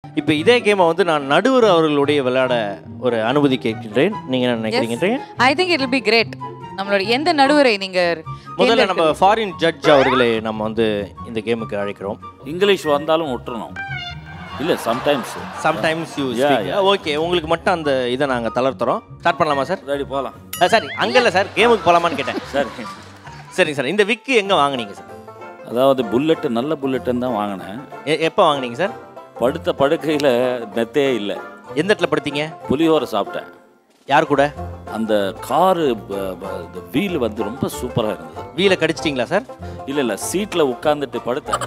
இப்போ இதே கேமை வந்து நான் நடுவர் அவர்களுடைய விளையாட ஒரு அனுமதி கேட்கின்றேன் நீங்க என்ன நினைக்கிறீங்க I think it be great நம்மளோட எந்த நடுவரை நீங்க முதல்ல நம்ம ஃபாரின் ஜட்ஜ் அவர்களை நம்ம வந்து இந்த கேமுக்கு அழைக்கிறோம் இங்கிலீஷ் வந்தாலும் விட்டுறணும் இல்லை sometimes sometimes you Yeah, okay உங்களுக்கு மட்டும் அந்த இதை நாங்கள் தளர்த்துறோம் ஸ்டார்ட் பண்ணலாமா சார் ரெடி போகலாம் சார் அங்கே இல்லை சார் கேமுக்கு போகலாமான்னு கேட்டேன் சரி சரிங்க சார் இந்த விக்கு எங்கே வாங்குனீங்க சார் அதாவது புல்லட்டு நல்ல புல்லட்டுன்னு தான் வாங்கினேன் எ- எப்போ வாங்குனீங்க சார் படுத்த படுக்கையில் மெத்தே இல்லை எந்த இடத்துல படுத்தீங்க புளியோரை சாப்பிட்டேன் யார் கூட அந்த காரு வீல் வந்து ரொம்ப சூப்பராக இருந்தது வீலை கடிச்சிட்டிங்களா சார் இல்லை இல்லை சீட்டில் உட்காந்துட்டு படுத்தேன்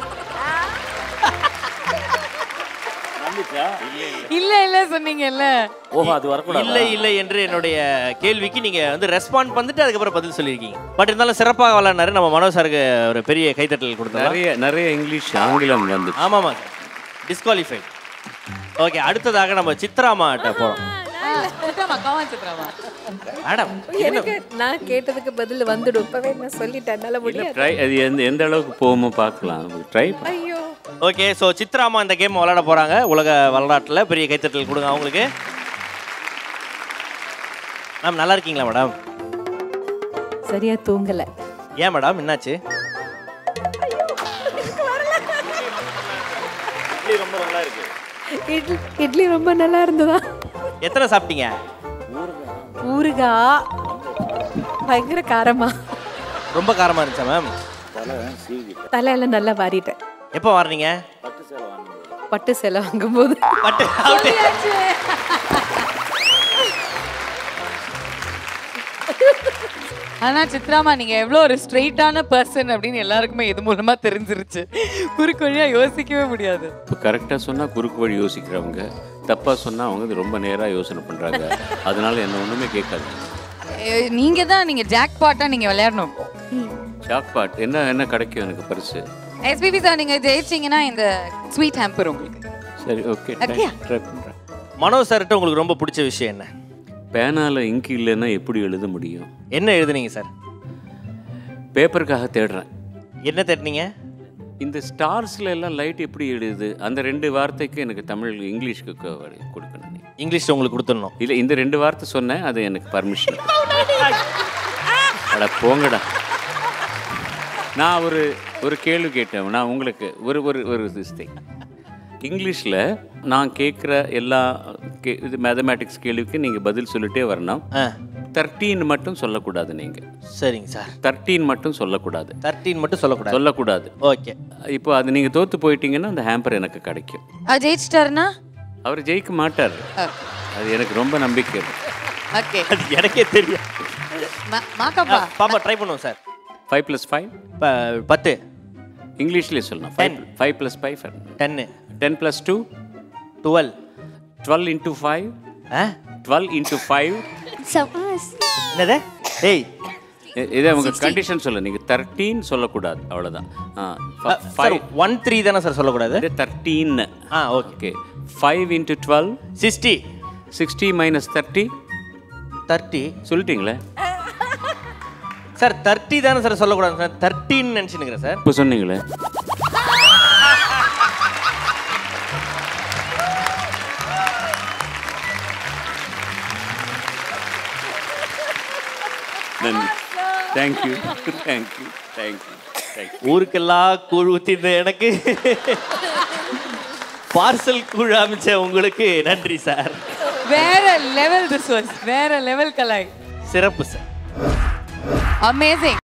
நம்பிச்சா? இல்ல இல்ல சொன்னீங்கல்ல ஓஹோ அது வரக்கூடாது இல்லை இல்லை என்று என்னுடைய கேள்விக்கு நீங்க வந்து ரெஸ்பாண்ட் பண்ணிட்டு அதுக்கப்புறம் பதில் சொல்லியிருக்கீங்க பட் இருந்தாலும் சிறப்பாக விளையாடினாரு நம்ம மனோ சாருக்கு ஒரு பெரிய கைத்தட்டல் கொடுத்தாரு நிறைய நிறைய இங்கிலீஷ் ஆங்கிலம் வந்து ஆமாமா டிஸ்குவாலிஃபை ஓகே அடுத்ததாக நம்ம சித்ராமாட்ட போறோம் சித்ராமா கமான் சித்ராமா மேடம் எனக்கு நான் கேட்டதுக்கு பதில் வந்துடும் இப்பவே நான் சொல்லிட்டேன் என்னால முடியாது ட்ரை அது எந்த எந்த அளவுக்கு போகுமோ பார்க்கலாம் ட்ரை ஐயோ ஓகே ஸோ சித்ராமா இந்த கேம் விளையாட போறாங்க உலக வரலாற்றில் பெரிய கைத்தட்டல் கொடுங்க அவங்களுக்கு மேம் நல்லா இருக்கீங்களா மேடம் சரியா தூங்கல ஏன் மேடம் என்னாச்சு இட்லி இட்லி ரொம்ப நல்லா இருந்ததா எத்தனை சாப்பிட்டீங்க ஊறுகா பயங்கர காரமா ரொம்ப காரமா இருந்துச்சா மேம் தலையெல்லாம் நல்லா வாரிட்டேன் எப்போ வர்றீங்க பட்டு சேலை வாங்கும்போது பட்டு out. ஆனா சித்ராமா நீங்க எவ்வளோ ஒரு ஸ்ட்ரெயிட்டான பர்சன் அப்படின்னு எல்லாருக்குமே இது மூலமா தெரிஞ்சிருச்சு குறுக்கு வழியா யோசிக்கவே முடியாது இப்போ கரெக்டாக சொன்னால் குறுக்கு வழி யோசிக்கிறவங்க தப்பாக சொன்னால் அவங்க வந்து ரொம்ப நேராக யோசனை பண்ணுறாங்க அதனால என்ன ஒன்றுமே கேட்காது அஹ் நீங்க தான் நீங்க ஜாக் பாட்டா நீங்க விளையாடணும் ஜாக்பாட் என்ன என்ன கிடைக்கும் எனக்கு பரிசு எஸ்பிபி சார் நீங்க ஜெயிச்சீங்கன்னா இந்த ஸ்வீட் ஹேம்பர் உங்களுக்கு சரி ஓகே Okay. ட்ரை பண்ணுறேன் மனோ சார்கிட்ட உங்களுக்கு ரொம்ப பிடிச்ச விஷயம் என்ன பேனால இங்கு இல்லைன்னா எப்படி எழுத முடியும் என்ன எழுதுனீங்க சார் பேப்பருக்காக தேடுறேன் என்ன தேடினீங்க இந்த ஸ்டார்ஸ்ல எல்லாம் லைட் எப்படி எழுதுது அந்த ரெண்டு வார்த்தைக்கு எனக்கு தமிழ் இங்கிலீஷ்க்கு க- கொடுக்கணும் நீ இங்கிலீஷ் உங்களுக்கு கொடுத்துடணும் இல்லை இந்த ரெண்டு வார்த்தை சொன்னேன் அது எனக்கு பர்மிஷன் அட போங்கடா நான் ஒரு ஒரு கேள்வி கேட்டேன் நான் உங்களுக்கு ஒரு ஒரு ஒரு திஸ்தை இங்கிலீஷில் நான் கேட்குற எல்லா கே இது மேத்தமேட்டிக்ஸ் கேள்விக்கு நீங்கள் பதில் சொல்லிட்டே வரணும் ஆ தர்டீன் மட்டும் சொல்லக்கூடாது நீங்கள் சரிங்க சார் தர்டீன் மட்டும் சொல்லக்கூடாது தர்டீன் மட்டும் சொல்லக்கூடாது சொல்லக்கூடாது ஓகே இப்போ அது நீங்கள் தோற்று போயிட்டீங்கன்னா அந்த ஹேம்பர் எனக்கு கிடைக்கும் அது ஜெயிச்சிட்டாருன்னா அவர் ஜெயிக்க மாட்டார் அது எனக்கு ரொம்ப நம்பிக்கை இருக்கு ஓகே அது எனக்கே தெரியும் மாக்கப்பா பாப்பா ட்ரை பண்ணுவோம் சார் ஃபைவ் ப்ளஸ் ஃபைவ் ப- பத்து இங்கிலீஷ்லேயே சொல்லணும் ஃபைவ் ஃபைவ் ப்ளஸ் ஃபைவ் டென்னு ten plus two twelve twelve into five ஆ டுவெல் இன்ட்டு ஃபைவ் என்னது டேய் இதை உங்க கண்டிஷன் சொல்ல நீங்கள் தர்டீன் சொல்லக்கூடாது அவ்வளோதான் ஆ சார் ஃபைவ் ஒன் த்ரீ தானே சார் சொல்லக்கூடாது இது தர்டீன் ஆ okay okay five into twelve sixty sixty minus thirty thirty சொல்லிட்டீங்களே சார் தேர்ட்டி தானே சார் சொல்லக்கூடாது சார் தேர்ட்டின்னு நினச்சினுக்கிறேன் சார் இப்போ சொன்னீங்களே நன்றி தேங்க்யூ தேங்க்யூ தேங்க்யூ தேங்க்யூ ஊருக்கெல்லாம் கூழ் ஊத்திருந்த எனக்கு பார்சல் கூழ் அமைச்ச உங்களுக்கு நன்றி சார் வேற லெவல் திஸ் வாஸ் வேற லெவல் கலாய் சிறப்பு சார் அமேசிங்